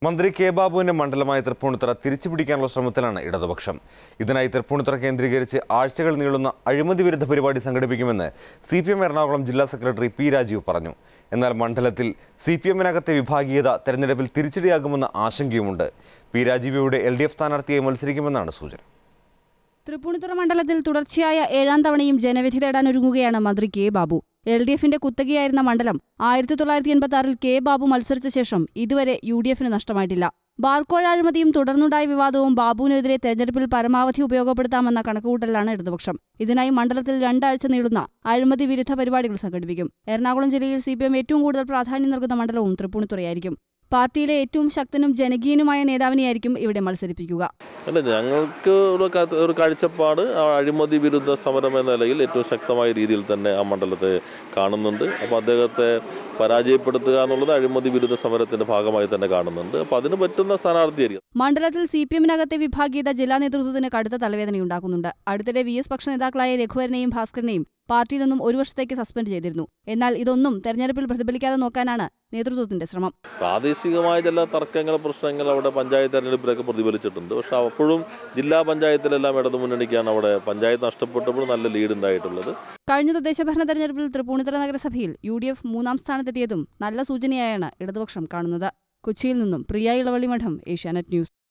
മന്ത്രി കെ ബാബുവിന്റെ മണ്ഡലമായ തൃപ്പൂണിത്തുറ തിരിച്ചുപിടിക്കാനുള്ള ശ്രമത്തിലാണ് ഇടതുപക്ഷം ഇതിനായി തൃപ്പൂണിത്തുറ കേന്ദ്രീകരിച്ച് ആഴ്ചകൾ നീളുന്ന അഴിമതി വിരുദ്ധ പരിപാടി സംഘടിപ്പിക്കുമെന്ന് സി പി എം എറണാകുളം ജില്ലാ സെക്രട്ടറി പി രാജീവ് പറഞ്ഞു എന്നാൽ മണ്ഡലത്തിൽ സി പി എമ്മിനകത്തെ വിഭാഗീയത തെരഞ്ഞെടുപ്പിൽ തിരിച്ചടിയാകുമെന്ന ആശങ്കയുമുണ്ട് പി രാജീവ് ഇവിടെ എൽ ഡി എഫ് സ്ഥാനാർത്ഥിയായി മത്സരിക്കുമെന്നാണ് സൂചന തൃപ്പൂണിത്തുറ മണ്ഡലത്തിൽ തുടർച്ചയായ ഏഴാം തവണയും ജനവിധി തേടാനൊരുങ്ങുകയാണ് മന്ത്രി കെ ബാബു എൽ ഡി എഫിന്റെ കുത്തകയായിരുന്ന മണ്ഡലം ആയിരത്തി തൊള്ളായിരത്തി എൺപത്തി ആറിൽ കെ ബാബു മത്സരിച്ച ശേഷം ഇതുവരെ യു ഡി എഫിന് നഷ്ടമായിട്ടില്ല ബാർക്കോഴ അഴിമതിയും തുടർന്നുണ്ടായ വിവാദവും ബാബുവിനെതിരെ തെരഞ്ഞെടുപ്പിൽ പരമാവധി ഉപയോഗപ്പെടുത്താമെന്ന കണക്കുകൂട്ടലാണ് ഇടതുപക്ഷം ഇതിനായി മണ്ഡലത്തിൽ രണ്ടാഴ്ച നീളുന്ന അഴിമതി വിരുദ്ധ പരിപാടികൾ സംഘടിപ്പിക്കും എറണാകുളം ജില്ലയിൽ സി ഏറ്റവും കൂടുതൽ പ്രാധാന്യം നൽകുന്ന മണ്ഡലവും തൃപ്പൂണിത്തുറയായിരിക്കും പാർട്ടിയിലെ ഏറ്റവും ശക്തനും ജനകീയനുമായ നേതാവിനെയായിരിക്കും ഇവിടെ മത്സരിപ്പിക്കുക അല്ല ഞങ്ങൾക്ക് ഒരു ക- ഒരു കാഴ്ചപ്പാട് ആ അഴിമതി വിരുദ്ധ സമരം എന്ന നിലയിൽ ഏറ്റവും ശക്തമായ രീതിയിൽ തന്നെ ആ മണ്ഡലത്തെ കാണുന്നുണ്ട് അപ്പോൾ അദ്ദേഹത്തെ പരാജയപ്പെടുത്തുക എന്നുള്ളത് അഴിമതി വിരുദ്ധ സമരത്തിന്റെ ഭാഗമായി തന്നെ കാണുന്നുണ്ട് അപ്പോൾ അതിന് പറ്റുന്ന സ്ഥാനാർത്ഥിയായിരിക്കും മണ്ഡലത്തിൽ സി പി എമ്മിനകത്തെ വിഭാഗീയത ജില്ലാ നേതൃത്വത്തിന് കടുത്ത തലവേദനയുണ്ടാക്കുന്നുണ്ട് അടുത്തിടെ വി എസ് പക്ഷ നേതാക്കളായ രഘുവരനെയും ഭാസ്കരനെയും പാർട്ടിയിൽ നിന്നും ഒരു വർഷത്തേക്ക് സസ്പെൻഡ് ചെയ്തിരുന്നു എന്നാൽ ഇതൊന്നും തെരഞ്ഞെടുപ്പിൽ പ്രതിഫലിക്കാതെ നോക്കാനാണ് നേതൃത്വത്തിന്റെ ശ്രമം പ്രാദേശികമായ ചില തർക്കങ്ങൾ പ്രശ്നങ്ങൾ അവിടെ പഞ്ചായത്ത് തെരഞ്ഞെടുപ്പിലൊക്കെ പ്രതിഫലിച്ചിട്ടുണ്ട് പക്ഷെ അപ്പോഴും ജില്ലാ പഞ്ചായത്തിലെല്ലാം ഇടതു മുന്നണിക്കാണ് അവിടെ പഞ്ചായത്ത് നഷ്ടപ്പെട്ടപ്പോൾ നല്ല ലീഡ് ഉണ്ടായിട്ടുള്ളത് കഴിഞ്ഞ തദ്ദേശഭരണ തെരഞ്ഞെടുപ്പിൽ തൃപ്പൂണിത്തുറ നഗരസഭയിൽ യു ഡി എഫ് മൂന്നാം സ്ഥാനത്തെത്തിയതും നല്ല സൂചനയായാണ് ഇടതുപക്ഷം കാണുന്നത് കൊച്ചിയിൽ നിന്നും പ്രിയ ഇളവള്ളി മഠം ഏഷ്യാനെറ്റ് ന്യൂസ്